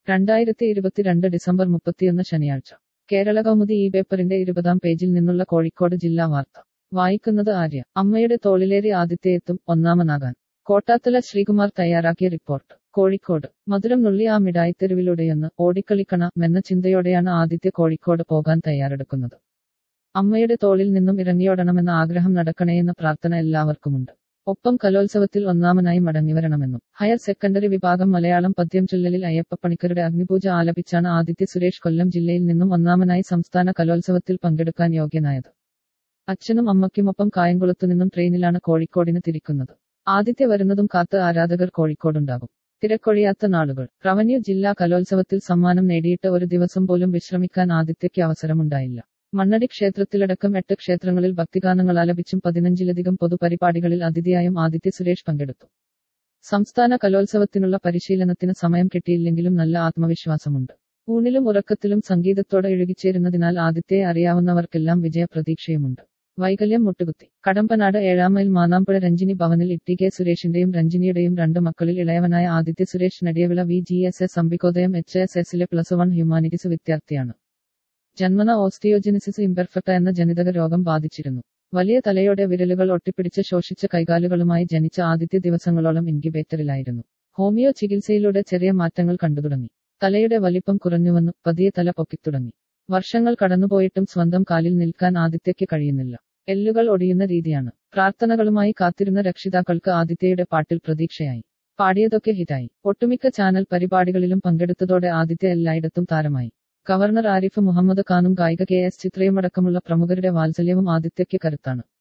രണ്ടായിരത്തി ഇരുപത്തിരണ്ട് ഡിസംബർ മുപ്പത്തിയൊന്ന് ശനിയാഴ്ച കേരള കൗമുദി ഈ പേപ്പറിന്റെ ഇരുപതാം പേജിൽ നിന്നുള്ള കോഴിക്കോട് ജില്ലാ വാർത്ത വായിക്കുന്നത് ആര്യ അമ്മയുടെ തോളിലേറി ആദിത്യയെത്തും ഒന്നാമനാകാൻ കോട്ടാത്തല ശ്രീകുമാർ തയ്യാറാക്കിയ റിപ്പോർട്ട് കോഴിക്കോട് മധുരം നുള്ളി ആ മിഠായിത്തെരുവിലൂടെയെന്ന് ഓടിക്കളിക്കണ മെന്ന ചിന്തയോടെയാണ് ആദിത്യ കോഴിക്കോട് പോകാൻ തയ്യാറെടുക്കുന്നത് അമ്മയുടെ തോളിൽ നിന്നും ഇറങ്ങിയോടണമെന്ന ആഗ്രഹം നടക്കണേയെന്ന പ്രാർത്ഥന എല്ലാവർക്കുമുണ്ട് ഒപ്പം കലോത്സവത്തിൽ ഒന്നാമനായി മടങ്ങിവരണമെന്നും ഹയർ സെക്കൻഡറി വിഭാഗം മലയാളം പദ്യം ചൊല്ലലിൽ അയ്യപ്പപ്പണിക്കരുടെ അഗ്നിപൂജ ആലപിച്ചാണ് ആദിത്യ സുരേഷ് കൊല്ലം ജില്ലയിൽ നിന്നും ഒന്നാമനായി സംസ്ഥാന കലോത്സവത്തിൽ പങ്കെടുക്കാൻ യോഗ്യനായത് അച്ഛനും അമ്മയ്ക്കുമൊപ്പം കായംകുളത്തു നിന്നും ട്രെയിനിലാണ് കോഴിക്കോടിന് തിരിക്കുന്നത് ആദിത്യ വരുന്നതും കാത്ത് ആരാധകർ കോഴിക്കോടുണ്ടാകും തിരക്കൊഴിയാത്ത നാളുകൾ റവന്യൂ ജില്ലാ കലോത്സവത്തിൽ സമ്മാനം നേടിയിട്ട് ഒരു ദിവസം പോലും വിശ്രമിക്കാൻ ആദിത്യയ്ക്ക് അവസരമുണ്ടായില്ല മണ്ണടി ക്ഷേത്രത്തിലടക്കം എട്ട് ക്ഷേത്രങ്ങളിൽ ഭക്തിഗാനങ്ങൾ ആലപിച്ചും പതിനഞ്ചിലധികം പൊതുപരിപാടികളിൽ അതിഥിയായും ആദിത്യ സുരേഷ് പങ്കെടുത്തു സംസ്ഥാന കലോത്സവത്തിനുള്ള പരിശീലനത്തിന് സമയം കിട്ടിയില്ലെങ്കിലും നല്ല ആത്മവിശ്വാസമുണ്ട് ഊണിലും ഉറക്കത്തിലും സംഗീതത്തോടെ ഇഴുകിച്ചേരുന്നതിനാൽ ആദിത്യയെ അറിയാവുന്നവർക്കെല്ലാം വിജയപ്രതീക്ഷയുമുണ്ട് വൈകല്യം മുട്ടുകുത്തി കടമ്പനാട് ഏഴാമൈൽ മാനാമ്പുഴ രഞ്ജിനി ഭവനിൽ ഇട്ടി കെ സുരേഷിന്റെയും രഞ്ജിനിയുടെയും രണ്ട് മക്കളിൽ ഇളയവനായ Aditya Suresh Nadiyavila V G S S Ambikodayam H S എസിലെ പ്ലസ് വൺ ഹ്യൂമാനിറ്റീസ് വിദ്യാർത്ഥിയാണ് ജന്മന ഓസ്റ്റിയോജനിസിസ് ഇംപെർഫെക്ട എന്ന ജനിതക രോഗം ബാധിച്ചിരുന്നു വലിയ തലയോടെ വിരലുകൾ ഒട്ടിപ്പിടിച്ച് ശോഷിച്ച കൈകാലുകളുമായി ജനിച്ച ആദ്യത്തെ ദിവസങ്ങളോളം ഇൻക്യുബേറ്ററിലായിരുന്നു ഹോമിയോ ചികിത്സയിലൂടെ ചെറിയ മാറ്റങ്ങൾ കണ്ടുതുടങ്ങി തലയുടെ വലിപ്പം കുറഞ്ഞുവന്നു പതിയെ തല പൊക്കിത്തുടങ്ങി വർഷങ്ങൾ കടന്നുപോയിട്ടും സ്വന്തം കാലിൽ നിൽക്കാൻ ആദിത്യയ്ക്ക് കഴിയുന്നില്ല എല്ലുകൾ ഒടിയുന്ന രീതിയാണ് പ്രാർത്ഥനകളുമായി കാത്തിരുന്ന രക്ഷിതാക്കൾക്ക് ആദിത്യയുടെ പാട്ടിൽ പ്രതീക്ഷയായി പാടിയതൊക്കെ ഹിറ്റായി ഒട്ടുമിക്ക ചാനൽ പരിപാടികളിലും പങ്കെടുത്തതോടെ ആദിത്യ എല്ലായിടത്തും താരമായി ഗവർണർ ആരിഫ് മുഹമ്മദ് ഖാനും ഗായിക കെ എസ് ചിത്രയുമടക്കമുള്ള പ്രമുഖരുടെ വാത്സല്യവും ആദിത്യയ്ക്ക് കരുത്താണ്